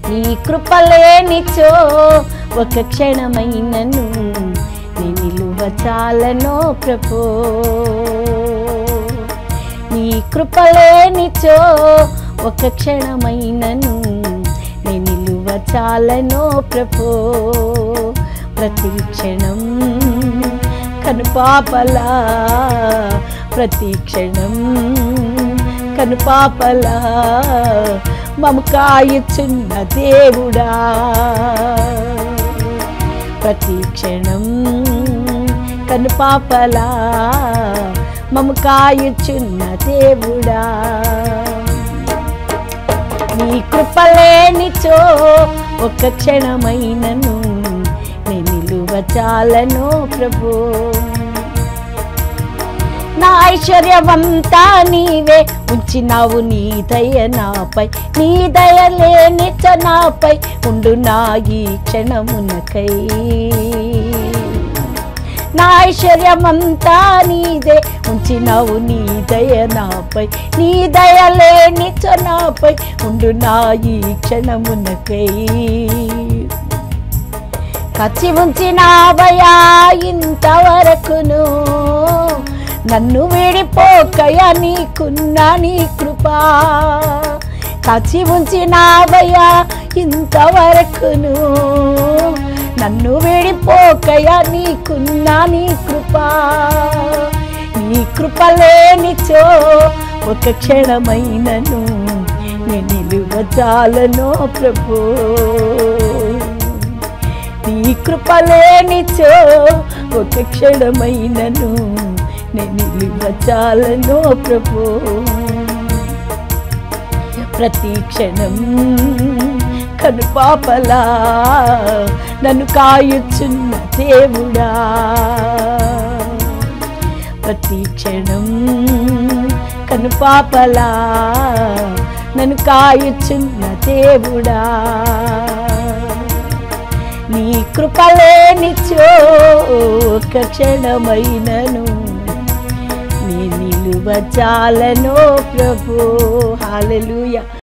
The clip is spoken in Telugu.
నీ కృపలేనిచో ఒక క్షణమైనను నీ నిలువ చాలనో ప్రభో నీ కృపలేనిచో ఒక క్షణమైనను నీ నిలువ చాలనో ప్రభో ప్రతి క్షణం కనుపాపలా ప్రతి క్షణం కనుపాపలా మమ కాయుచున్న దేవుడా ప్రతి క్షణం కనుపాపలా మమ కాయుచున్న దేవుడా నీ కృపలేనిచో ఒక క్షణమైనను నీ నిలువ చాలను ప్రభు నా ఐశ్వర్యమంతా నీవే ఉంచినావు నీ దయ నాపై నీ దయ లేనిచ నాపై ఉండు నా ఈ క్షణమునకై నా ఐశ్వర్యమంతా నీదే ఉంచినావు నీ దయ నాపై నీ దయ లేనిచ నాపై ఉండు నా ఈ క్షణమునకై కచ్చి ఉంచినావయా ఇంతవరకును నన్ను విడిపోకయా నీకున్న నీ కృపా కచి ఉంచినావయ్యా ఇంతవరకును నన్ను విడిపోకయా నీకున్న నీ కృపా నీ కృప లేనిచో ఒక క్షణమైనను నే నిలువ చాలనో ప్రభు నీ కృప లేనిచో ఒక క్షణమైనను నేను నిలువ చాలనో ప్రభు ప్రతి క్షణం కనుపాపలా నన్ను కాయుచున్న దేవుడా ప్రతి క్షణం కనుపాపలా నన్ను కాయుచున్న దేవుడా నీ కృపలేనిచో ఒక క్షణమైనను నీ నిలువ చాలనో ప్రభు హాలెలూయా